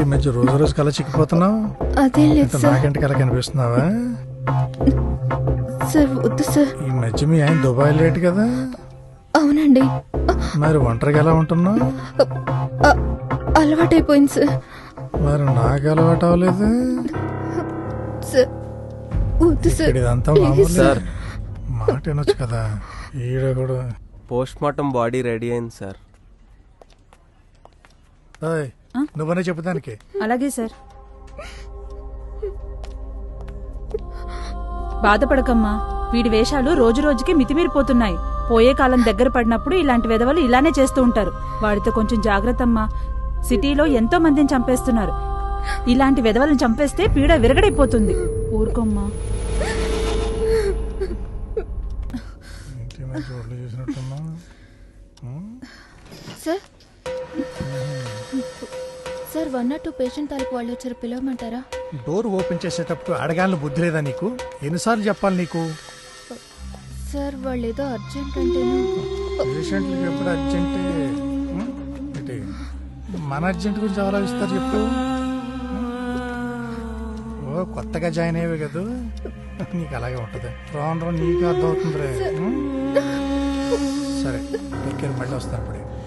మధ్య రోజు రోజు కల చిక్కిపోతున్నావు అదేం లేదు ఇంత సార్ నాకంటి కల కనిపిస్తున్నావా సార్ వద్దు సార్ ఈ మధ్య మీ ఆయన దుబాయ్ లేట్ కదా అవునండి మరి ఒంటరిగా ఎలా ఉంటున్నావు అ- అలవాటైపోయింది సార్ మరి నాకు అలవాటు అవ్వలేదు సార్ వద్దు సార్ ఇక్కడ ఇదంతా ప్లీజ్ మామూలు సార్ మాట వినొచ్చు కదా ఈడ కూడా పోస్ట్ మార్టం బాడీ రెడీ అయింది సార్ ఓయ్, నువ్వనే చెప్పుదానికి అలాగే సార్ బాధపడకమ్మా వీడి వేషాలు రోజు రోజుకి మితిమీరిపోతున్నాయి పోయే కాలం దగ్గర పడినప్పుడు ఇలాంటి వెధవలు ఇలానే చేస్తూ ఉంటారు వాడితో కొంచెం జాగ్రత్తమ్మా సిటీలో ఎంతో మందిని చంపేస్తున్నారు ఇలాంటి వెధవలను చంపేస్తే పీడ విరగడైపోతుంది ఊరుకోమ్మా ఇంటి మీద రోడ్లు చూసినట్టున్నా sir sir one nought two patient తాలూకు వాళ్ళు వచ్చారు పిలవమంటారా డోర్ ఓపెన్ చేసేటప్పుడు అడగాలని బుద్ధి లేదా నీకు ఎన్నిసార్లు చెప్పాలి నీకు సార్ వాళ్ళు ఏదో అర్జెంట్ అంటేను పేషెంట్లకి ఎప్పుడు అర్జెంటే ఉం? ఏంటి మన అర్జెంట్ గురించి ఆలోచిస్తారు చెప్పు ఓ కొత్తగా జాయిన్ అయ్యేవి కదా నీకు అలాగే ఉంటది రాను రాను నీకు అర్థం అవుతుంది రే ఉం? సరే టేక్ కేర్ మళ్ళీ వస్తాను ఇప్పుడే